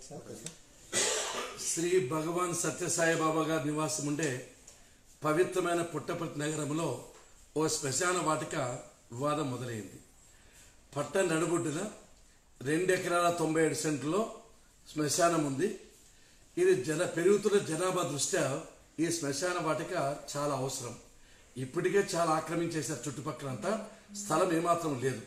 శ్రీ భగవాన్ సత్యసాయి బాబా గారి నివాసం ఉండే పవిత్రమైన పుట్టపర్తి నగరంలో ఓ శ్మశాన వాటిక వివాదం మొదలైంది పట్ట నడుబొడ్డున రెండు ఎకరాల తొంభై ఏడు సెంట్లో శ్మశానం ఉంది ఇది జన పెరుగుతున్న జనాభా దృష్ట్యా ఈ శ్మశాన వాటిక చాలా అవసరం ఇప్పటికే చాలా ఆక్రమించేశారు చుట్టుపక్కలంతా స్థలం ఏమాత్రం లేదు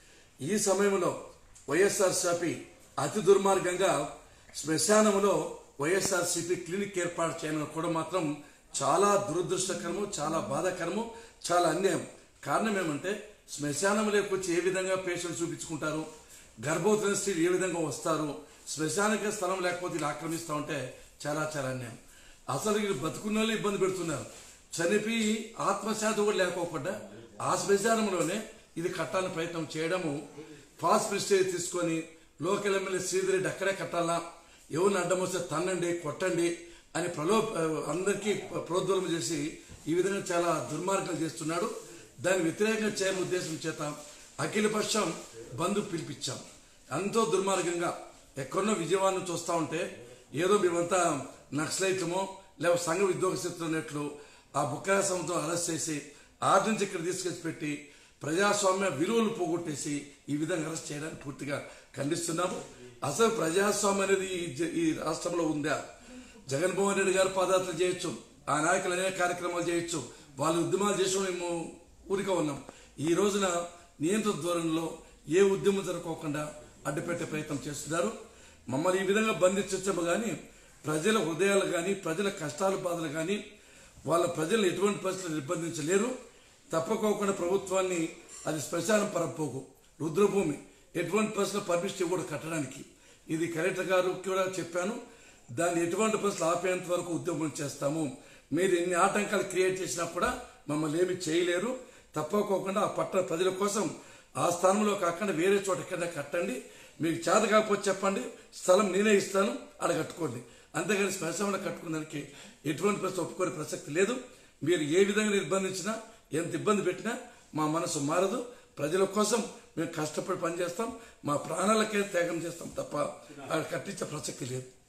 ఈ సమయంలో వైఎస్ఆర్సీపీ అతి దుర్మార్గంగా శ్మశానంలో వైఎస్ఆర్సీపీ క్లినిక్ ఏర్పాటు చేయడం కూడా మాత్రం చాలా దురదృష్టకరము చాలా బాధాకరము చాలా అన్యాయం కారణం ఏమంటే శ్మశానంలోకి వచ్చి ఏ విధంగా పేషెంట్ చూపించుకుంటారు గర్భవతుల స్త్రీలు ఏ విధంగా వస్తారు శ్మశానిక స్థలం లేకపోతే ఇలా ఆక్రమిస్తూ ఉంటే చాలా చాలా అన్యాయం అసలు వీళ్ళు బతుకున్న వాళ్ళు ఇబ్బంది పెడుతున్నారు చనిపోయి ఆత్మశాంతి కూడా లేకోకుండా ఆ శ్మశానంలోనే ఇది కట్టాలని ప్రయత్నం చేయడము ఫాస్ట్ ప్రిస్టేజ్ తీసుకొని లోకల్ ఎమ్మెల్యే శ్రీధర్ రెడ్డి అక్కడే కట్టాలా ఎవరిని అడ్డం వస్తే తన్నండి కొట్టండి అని ప్రలో అందరికీ ప్రోద్బలం చేసి ఈ విధంగా చాలా దుర్మార్గాలు చేస్తున్నాడు దాని వ్యతిరేకంగా చేయని ఉద్దేశం చేత అఖిలపక్షం బంధు పిలిపించాం ఎంతో దుర్మార్గంగా ఎక్కడో విజయవాడ నుంచి వస్తా ఉంటే ఏదో మేమంతా నక్సలైట్లమో లేక సంఘ ఉద్యోగస్తులు ఉన్నట్లు ఆ బుక్కాసంతో అరెస్ట్ చేసి ఆటి నుంచి ఇక్కడ తీసుకొచ్చి పెట్టి ప్రజాస్వామ్య విలువలు పోగొట్టేసి ఈ విధంగా అరెస్ట్ చేయడానికి పూర్తిగా ఖండిస్తున్నాము అసలు ప్రజాస్వామ్యం అనేది ఈ జ- ఈ రాష్ట్రంలో ఉందా జగన్మోహన్ రెడ్డి గారు పాదయాత్ర చేయొచ్చు ఆ నాయకులు అనేక కార్యక్రమాలు చేయొచ్చు వాళ్ళు ఉద్యమాలు చేసిన మేము ఊరిక ఉన్నాం ఈ రోజున నియంత్రణ ధోరణిలో ఏ ఉద్యమం జరగకోకుండా అడ్డుపెట్టే ప్రయత్నం చేస్తున్నారు మమ్మల్ని ఈ విధంగా బంధించము కానీ ప్రజల హృదయాలు కానీ ప్రజల కష్టాలు బాధలు కానీ వాళ్ళ ప్రజలను ఎటువంటి పరిస్థితులు నిర్బంధించలేరు తప్పకోకుండా ప్రభుత్వాన్ని అది శ్మశానం పరపోకు రుద్రభూమి ఎటువంటి పరిస్థితుల్లో పర్మిషన్ ఇవ్వకూడదు కట్టడానికి ఇది కలెక్టర్ గారు కూడా చెప్పాను దాన్ని ఎటువంటి పరిస్థితులు ఆపేంత వరకు ఉద్యమం చేస్తాము మీరు ఎన్ని ఆటంకాలు క్రియేట్ చేసినా కూడా మమ్మల్ని ఏమి చేయలేరు తప్పకోకుండా ఆ పట్టణ ప్రజల కోసం ఆ స్థానంలో కాకుండా వేరే చోట ఎక్కడ కట్టండి మీకు చేత కాకపోతే చెప్పండి స్థలం నేనే ఇస్తాను ఆడ కట్టుకోండి అంతేగాని శ్మశానంలో కట్టుకునేదానికి ఎటువంటి పరిస్థితి ఒప్పుకోని ప్రసక్తి లేదు మీరు ఏ విధంగా నిర్బంధించినా ఎంత ఇబ్బంది పెట్టినా మా మనసు మారదు ప్రజల కోసం మేము కష్టపడి పనిచేస్తాం మా ప్రాణాలకే త్యాగం చేస్తాం తప్ప ఆడ కట్టించే ప్రసక్తి లేదు